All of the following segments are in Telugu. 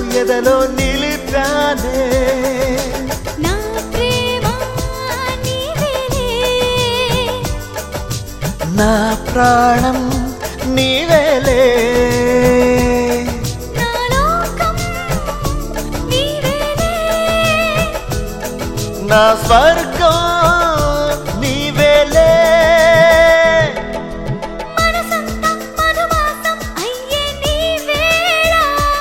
ఎదలో నిలిపానే నా ప్రేమ నీవేలే నా ప్రాణం నీవేలే నా లోకం నీవేలే నా స్వర్గం నీవేలే మనసంతా మధుమాసం అయ్యే నీవేళ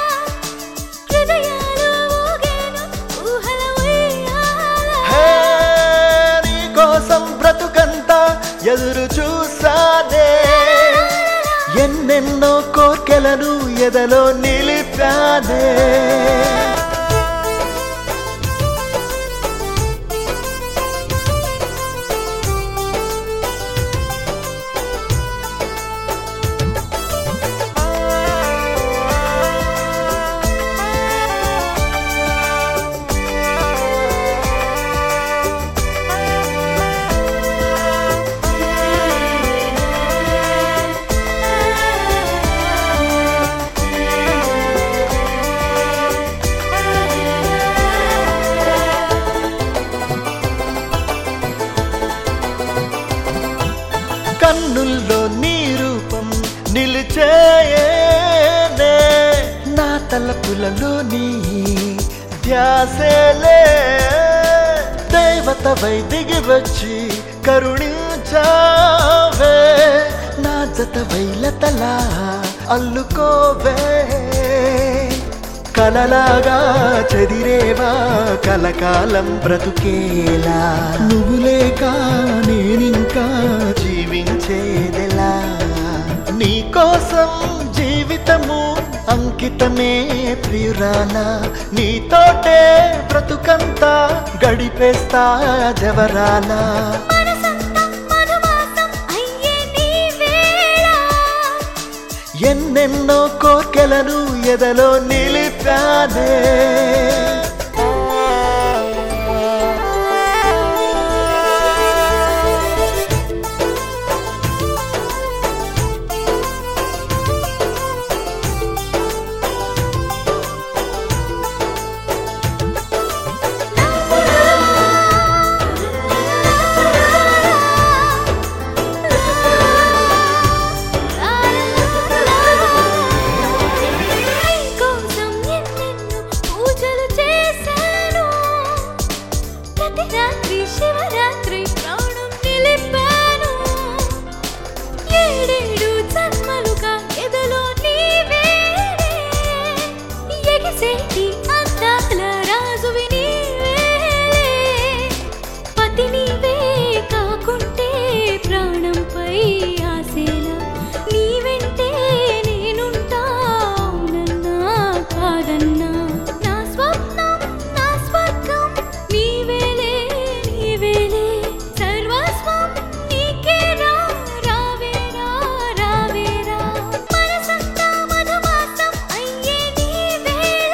హృదయాలు ఊగేను ఊహల ఉయ్యాల హే, నీ కోసం బ్రతుకంతా ఎదురు చూసానే ఎన్నెన్నో కోర్కెలను ఎదలో నిలిపానే కన్నుల్లో నీ రూపం నిలిచేనే నా తలపులలో నీ ధ్యాసేలే దేవతవై దిగి వచ్చి కరుణించావే నా జతవై లతలా అల్లుకోవే కలలాగా చెదిరేవా కలకాలం బ్రతుకేలా నువ్వు లేక నేనింకా జీవించేదెలా నీ కోసం జీవితము అంకితమే ప్రియురాలా నీతోటే బ్రతుకంతా గడిపేస్తా జవరాలా మనసంతా మధుమాసం అయ్యే నీవేళ ఎన్నెన్నో కోర్కెలను ఎదలో నిలిపానే కోసం ఎన్నెన్నో పూజలు చేశాను ప్రతి రాత్రి శివరాత్రి ప్రాణం నిలిపాను ఏడేడు జన్మలుగా ఎదలో నీవేలే ఎగిసేటి అందాల రాజువి నీవేలే పతి నీవే కాకుంటే ప్రాణంపై ఆశేలా నీ వెంటే నేనుంటా అవునన్నా కాదన్నా నా స్వప్నం నా స్వర్గం నీవేలే నీవేలే సర్వస్వం నీకేరా రావేరా రావేరా మనసంతా మధుమాసం అయ్యే నీవేళ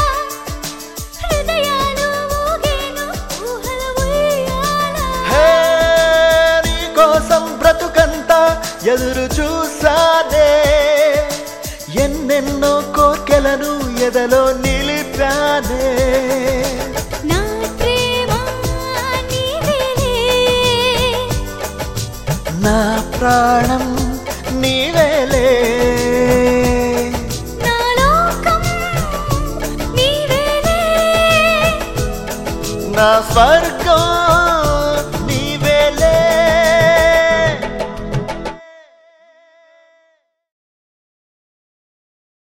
హృదయాలు ఊగేను ఊహల ఉయ్యాల హే నీ కోసం బ్రతుకంతా ఎదురు చూసానే ఎన్నెన్నో కోర్కెలను ఎదలో నిలిపానే నా ప్రేమ నీవేలే నా ప్రాణం నీవేలే నా లోకం నీవేలే నా స్వర్గం